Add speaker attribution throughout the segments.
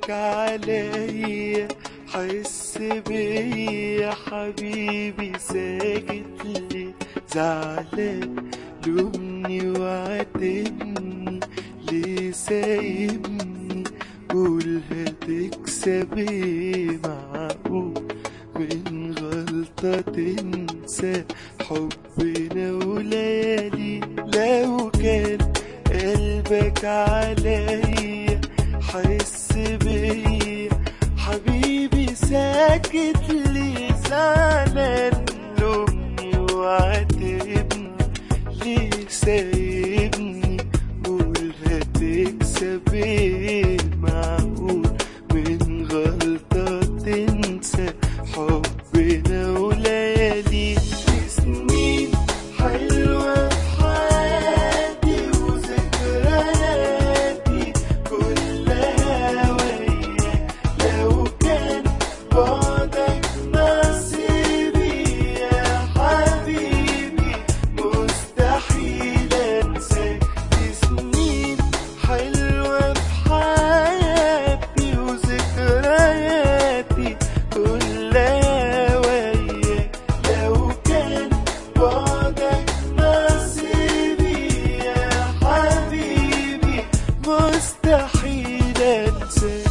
Speaker 1: قلبك عليا حس بيا حبيبي ساكت ليه زعلان لومني وعاتبني ليه سايبني قول هتكسب ايه معقول من غلطة تنسى حبنا وليالي لو كان قلبك عليا حس بيا حبيبي ساكت ليه زعلان لومني وعاتبني ليه سايبني قول هتكسب ايه معقول من غلطة تنسى حبنا وليالي سنين حلوة في حياتي وذكرياتي كلها وياك لو كان بعدك نصيبي يا حبيبي مستحيل انساك دي سنين حلوة في حياتي وذكرياتي كلها وياك لو كان بعدك نصيبي يا حبيبي مستحيل انساك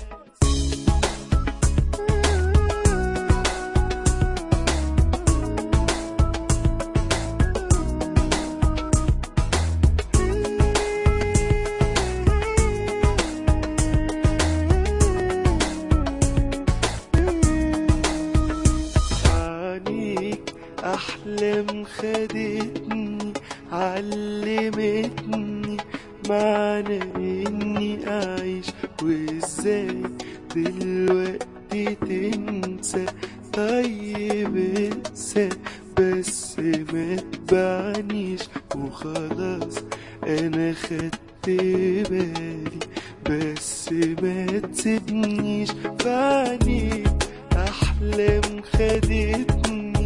Speaker 1: عنيك أحلام خدتني علمتني معنى إني أعيش وإزاي دلوقتي تنسى طيب انسى بس ما تبعنيش وخلاص أنا خدت بالي بس ما تسيبنيش فعنيك أحلام خدتني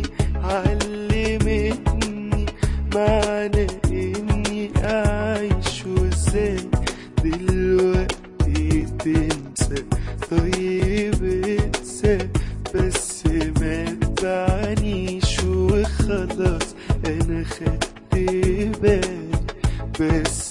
Speaker 1: علمتني معنى إني أعيش وإزاي دلوقتي تنسى طيب انسى بس ما تبعنيش وخلاص أنا خدت بالي بس